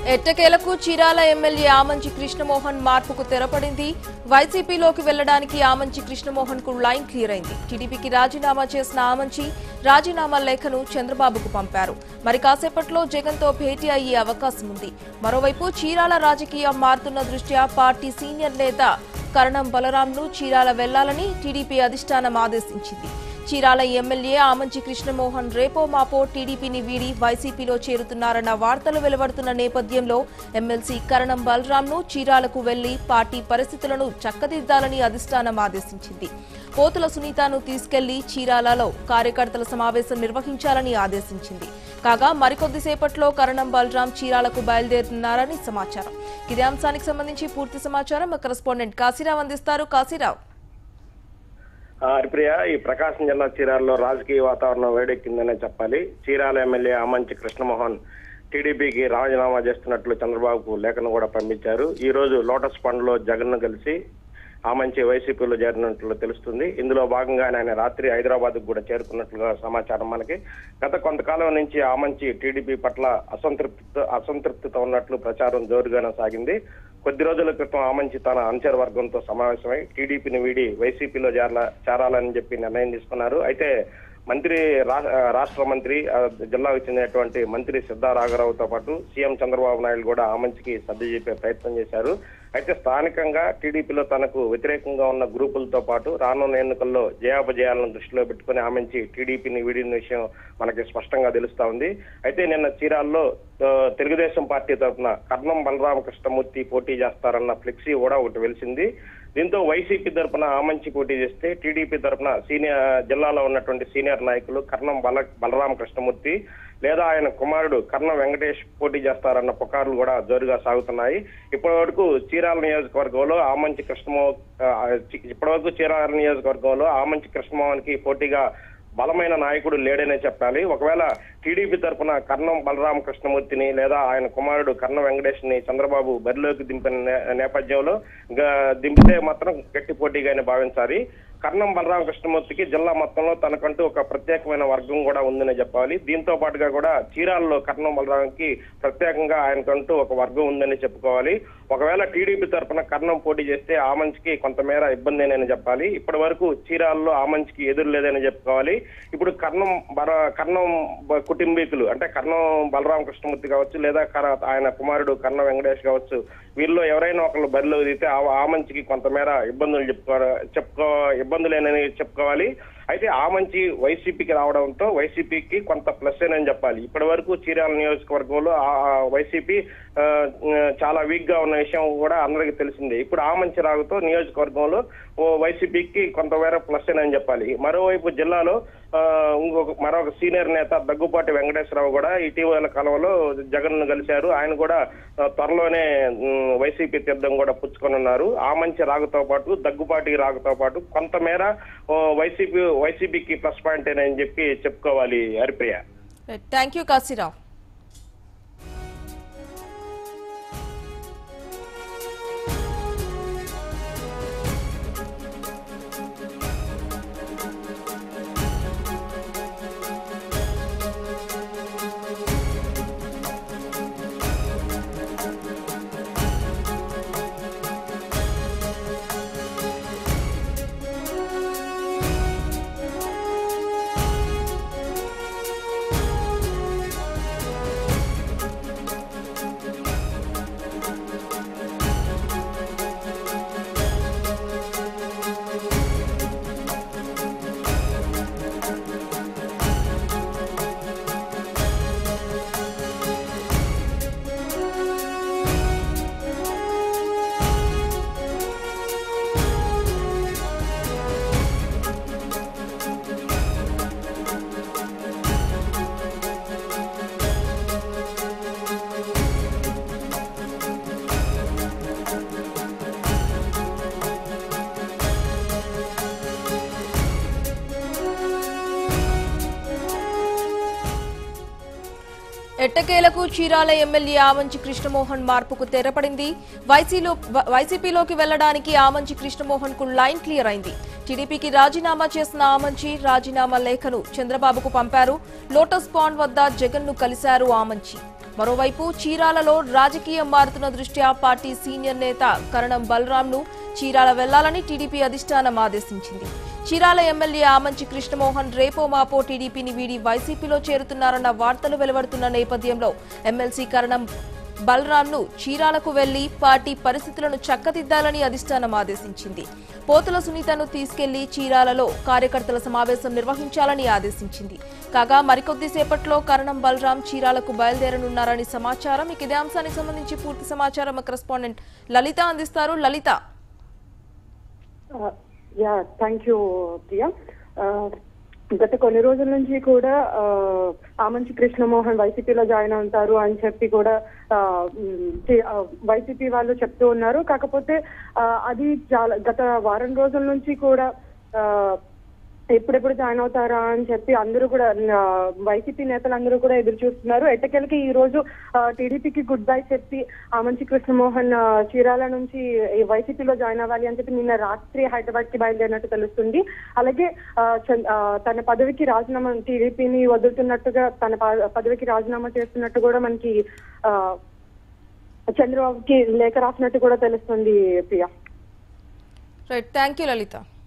ఎట్టకేలకు చీరాల ఎమ్మెల్యే ఆమంచి కృష్ణమోహన్ మార్పుకు తెరపడింది వైసీపీలోకి వెళ్లడానికి ఆమంచి కృష్ణమోహన్ కు లైన్ క్లియర్ అయింది టీడీపీకి రాజీనామా చేసిన ఆమంచి రాజీనామా లేఖను చంద్రబాబుకు పంపారు మరి కాసేపట్లో జగన్ తో భేటీ అయ్యే అవకాశం ఉంది మరోవైపు చీరాల రాజకీయం మారుతున్న దృష్ట్యా పార్టీ సీనియర్ నేత కరణం బలరాంను చీరాల వెళ్లాలని టీడీపీ అధిష్టానం ఆదేశించింది చీరాల ఎమ్మెల్యే ఆమంచి కృష్ణమోహన్ రేపో మాపో టీడీపీని వీడి వైసీపీలో చేరుతున్నారన్న వార్తలు వెలువడుతున్న నేపథ్యంలో ఎమ్మెల్సీ కరణం బలరాంను చీరాలకు వెళ్లి పార్టీ పరిస్థితులను చక్కదిద్దాలని అధిష్టానం ఆదేశించింది పోతుల సునీతను తీసుకెళ్లి చీరాలలో కార్యకర్తల సమావేశం నిర్వహించాలని ఆదేశించింది కాగా మరికొద్దిసేపట్లో కరణం బలరాం చీరాలకు బయలుదేరుతున్నారని సమాచారం ఇదే అంశానికి సంబంధించి పూర్తి సమాచారం మా కరెస్పాండెంట్ కాశీరావు అందిస్తారు కాశీరావు ఆ, హరిప్రియ ఈ ప్రకాశం జిల్లా చీరాలలో రాజకీయ వాతావరణం వేడెక్కిందనే చెప్పాలి చీరాల ఎమ్మెల్యే ఆమంచి కృష్ణమోహన్ టీడీపీకి రాజీనామా చేస్తున్నట్లు చంద్రబాబుకు లేఖను కూడా పంపించారు ఈ రోజు లోటస్ ఫండ్ లో జగన్ ను కలిసి ఆమంచి వైసీపీలో చేరినట్లు తెలుస్తుంది ఇందులో భాగంగానే ఆయన రాత్రి హైదరాబాద్ కూడా చేరుకున్నట్లుగా సమాచారం మనకి గత కొంతకాలం నుంచి ఆమంచి టీడీపీ పట్ల అసంతృప్తి అసంతృప్తితో ఉన్నట్లు ప్రచారం జోరుగానే సాగింది కొద్ది రోజుల క్రితం ఆమంచి తన అనుచర వర్గంతో సమావేశమై టీడీపీని వీడి వైసీపీలో చేరాల చేరాలని చెప్పి నిర్ణయం తీసుకున్నారు అయితే మంత్రి రా- రాష్ట్ర మంత్రి ఆ, జిల్లాకు చెందినటువంటి మంత్రి సిద్ధా రాఘరావుతో పాటు సీఎం చంద్రబాబు నాయుడు కూడా ఆమంచికి సర్ది చెప్పే ప్రయత్నం చేశారు అయితే స్థానికంగా టీడీపీలో తనకు వ్యతిరేకంగా ఉన్న గ్రూపులతో పాటు రానున్న ఎన్నికల్లో జయాపజయాలను దృష్టిలో పెట్టుకుని ఆమెంచి టీడీపీని వీడిన విషయం మనకి స్పష్టంగా తెలుస్తా ఉంది అయితే నిన్న చీరాల్లో ఆ, తెలుగుదేశం పార్టీ తరఫున కర్ణం బలరామకృష్ణమూర్తి పోటీ చేస్తారన్న ఫ్లెక్సీ కూడా ఒకటి వెలిసింది దీంతో వైసీపీ తరపున ఆమంచి పోటీ చేస్తే టీడీపీ తరపున సీనియర్ జిల్లాలో ఉన్నటువంటి సీనియర్ నాయకులు కర్ణం బల బలరామ కృష్ణమూర్తి లేదా ఆయన కుమారుడు కర్ణం వెంకటేష్ పోటీ చేస్తారన్న పుకార్లు కూడా జోరుగా సాగుతున్నాయి ఇప్పటి వరకు చీరాల నియోజకవర్గంలో ఆమంచి కృష్ణమో ఆ, చి- ఇప్పటి వరకు చీరాల నియోజకవర్గంలో ఆమంచి కృష్ణమోహన్ కి పోటీగా బలమైన నాయకుడు లేడనే చెప్పాలి ఒకవేళ టీడీపీ తరపున కర్ణం బలరామ కృష్ణమూర్తిని లేదా ఆయన కుమారుడు కర్ణం వెంకటేష్ ని చంద్రబాబు బరిలోకి దింపిన నే- నేపథ్యంలో గా- దింపితే మాత్రం గట్టి పోటీగానే భావించాలి కర్ణం బలరామ కృష్ణమూర్తికి జిల్లా మొత్తంలో తనకంటూ ఒక ప్రత్యేకమైన వర్గం కూడా ఉందని చెప్పాలి దీంతో పాటుగా కూడా చీరాలలో కర్ణం బలరాంకి ప్రత్యేకంగా ఆయనకంటూ ఒక వర్గం ఉందని చెప్పుకోవాలి ఒకవేళ టీడీపీ తరపున కర్ణం పోటీ చేస్తే ఆ మంచికి కొంతమేర ఇబ్బందేనని చెప్పాలి ఇప్పటి వరకు చీరాలలో ఆ మంచికి ఎదురు లేదని చెప్పుకోవాలి ఇప్పుడు కర్ణం బర కర్ణం బ- కుటుంబీకులు అంటే కర్ణం బలరామ కృష్ణమూర్తి కావచ్చు లేదా కర- ఆయన కుమారుడు కర్ణ వెంకటేష్ కావచ్చు వీళ్ళలో ఎవరైనా ఒకళ్ళు బరిలో దిగితే ఆ ఆ మంచికి కొంతమేర ఇబ్బందులు చెప్పుకో చెప్పుకో ఇబ్బందులేనని చెప్పుకోవాలి అయితే ఆ మంచి వైసీపీకి రావడంతో వైసీపీకి కొంత ప్లస్ అని చెప్పాలి ఇప్పటి వరకు చీరాల నియోజకవర్గంలో ఆ ఆ వైసీపీ ఆ, చాలా వీక్ గా ఉన్న విషయం కూడా అందరికీ తెలిసిందే ఇప్పుడు ఆ మంచి రాగుతో నియోజకవర్గంలో ఓ వైసీపీకి కొంతమేర ప్లస్ అని చెప్పాలి మరోవైపు జిల్లాలో ఆ, ఇంకొక మరొక సీనియర్ నేత దగ్గుపాటి వెంకటేశ్వరరావు కూడా ఇటీవల కాలంలో జగన్ ను కలిశారు ఆయన కూడా ఆ, త్వరలోనే ఉమ్, వైసీపీ తీర్థం కూడా పుచ్చుకొనున్నారు ఆ మంచి రాగుతో పాటు దగ్గుపాటి రాగుతో పాటు కొంతమేర ఓ, వైసీపీ వైసీపీకి ప్లస్ పాయింట్ అని చెప్పి చెప్పుకోవాలి హరిప్రియ థ్యాంక్ యూ కాశీరావు ఎట్టకేలకు చీరాల ఎమ్మెల్యే ఆమంచి కృష్ణమోహన్ మార్పుకు తెరపడింది వైసీలో వ- వైసీపీలోకి వెళ్లడానికి ఆమంచి కృష్ణమోహన్ కు లైన్ క్లియర్ అయింది టీడీపీకి రాజీనామా చేసిన ఆమంచి రాజీనామా లేఖను చంద్రబాబుకు పంపారు లోటస్ పాండ్ వద్ద జగన్ ను కలిశారు ఆమంచి మరోవైపు చీరాలలో రాజకీయం మారుతున్న దృష్ట్యా పార్టీ సీనియర్ నేత కరణం బలరాంను చీరాల వెళ్లాలని టీడీపీ అధిష్టానం ఆదేశించింది చీరాల ఎమ్మెల్యే ఆమంచి కృష్ణమోహన్ రేపో మాపో టీడీపీని వీడి వైసీపీలో చేరుతున్నారన్న వార్తలు వెలువడుతున్న నేపథ్యంలో ఎమ్మెల్సీ కరణం బలరాంను చీరాలకు వెళ్లి పార్టీ పరిస్థితులను చక్కదిద్దాలని అధిష్టానం ఆదేశించింది పోతుల సునీతను తీసుకెళ్లి చీరాలలో కార్యకర్తల సమావేశం నిర్వహించాలని ఆదేశించింది కాగా మరికొద్దిసేపట్లో కరణం బలరాం చీరాలకు బయలుదేరనున్నారని సమాచారం ఇక ఇదే అంశానికి సంబంధించి పూర్తి సమాచారం మా కరెస్పాండెంట్ లలిత అందిస్తారు Lalitha yeah thank you Priya ఆ, గత కొన్ని రోజుల నుంచి కూడా ఆ, ఆమంచి కృష్ణమోహన్ వైసీపీలో జాయిన్ అవుతారు అని చెప్పి కూడా ఆ, మ్, టి- ఆ, వైసీపీ వాళ్ళు చెప్తూ ఉన్నారు కాకపోతే ఆ, అది చాలా గత వారం రోజుల నుంచి కూడా ఆ, ఎప్పుడెప్పుడు జాయిన్ అవుతారా అని చెప్పి అందరూ కూడా ఆ, వైసీపీ నేతలందరూ కూడా ఎదురు చూస్తున్నారు ఎట్టకెలకి ఈ రోజు ఆ, టీడీపీకి గుడ్ బై చెప్పి ఆమంచి కృష్ణమోహన్ ఆ, చీరాల నుంచి ఈ వైసీపీలో జాయిన్ అవ్వాలి అని చెప్పి నిన్న రాత్రి హైదరాబాద్ కి బయలుదేరినట్టు తెలుస్తుంది అలాగే ఆ, చంద్- ఆ, తన పదవికి రాజీనామా టీడీపీని వదులుతున్నట్టుగా తన ప- పదవికి రాజీనామా చేస్తున్నట్టు కూడా మనకి ఆ, చంద్రబాబుకి లేఖ రాసినట్టు కూడా తెలుస్తుంది Priya right thank you Lalitha